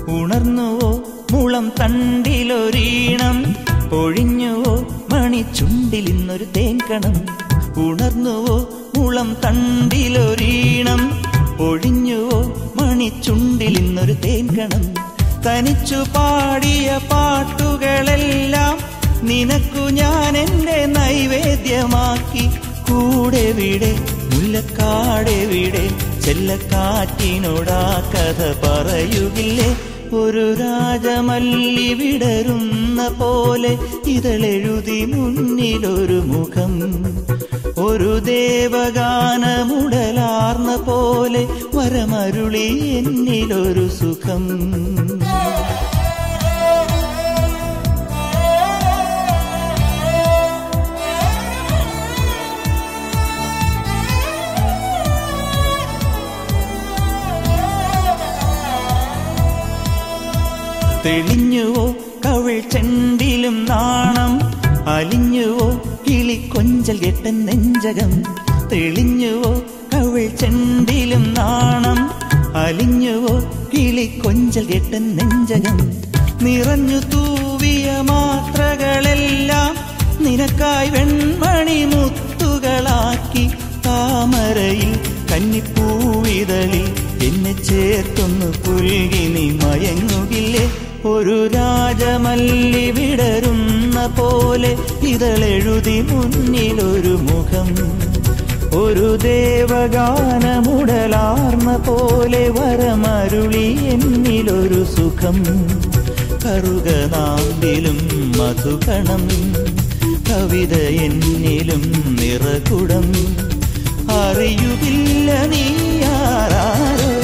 ഉണർന്നുവോ മുളം തണ്ടിലൊരീണം പൊഴിഞ്ഞുവോ മണിച്ചുണ്ടിൽ ഇന്നൊരു തേങ്കണം ഉണർന്നുവോ മുളം തണ്ടിലൊരീണം പൊഴിഞ്ഞുവോ മണിച്ചുണ്ടിൽ ഇന്നൊരു തേങ്കണം തനിച്ചു പാടിയ പാട്ടുകളെല്ലാം നിനക്കു ഞാൻ എന്റെ നൈവേദ്യമാക്കി കൂടെ വിടെ മുല്ലക്കാടെ വിടെ ചെല്ലക്കാറ്റിനോടാ കഥ പറയുകില്ലേ ഒരു രാജമല്ലി വിടരുന്ന പോലെ ഇതളെഴുതി മുന്നിലൊരു മുഖം ഒരു ദേവഗാനമുടലാർന്ന പോലെ വരമരുളി എന്നിലൊരു സുഖം തെളിഞ്ഞുവോ കവിൾ ചെണ്ടിലും നാണം അലിഞ്ഞുവോ കിളി കൊഞ്ചൽ കെട്ടൻ നെഞ്ചകം തെളിഞ്ഞുവോ കവിൾ ചെണ്ടിലും നാണം അലിഞ്ഞുവോ കിളി കൊഞ്ചൽ കെട്ടൻ നെഞ്ചകം നിറഞ്ഞു തൂവിയ മാത്രകളെല്ലാം നിനക്കായി വെൺമണി മുത്തുകളാക്കി താമരയിൽ കന്നിപ്പൂവിതളിൽ എന്നെ ചേർത്തൊന്നു പുൽകി നീ മയങ്ങുകില്ലേ ഒരു രാജമല്ലി വിടരുന്ന പോലെ ഇതളെഴുതി മുന്നിലൊരു മുഖം ഒരു ദേവഗാനമുടലാർന്ന പോലെ വരമരുളി എന്നിലൊരു സുഖം കറുകനാമ്പിലും മധുകണം കവിത എന്നിലും നിറകുടം അറിയുകില്ല നീ ആരാരോ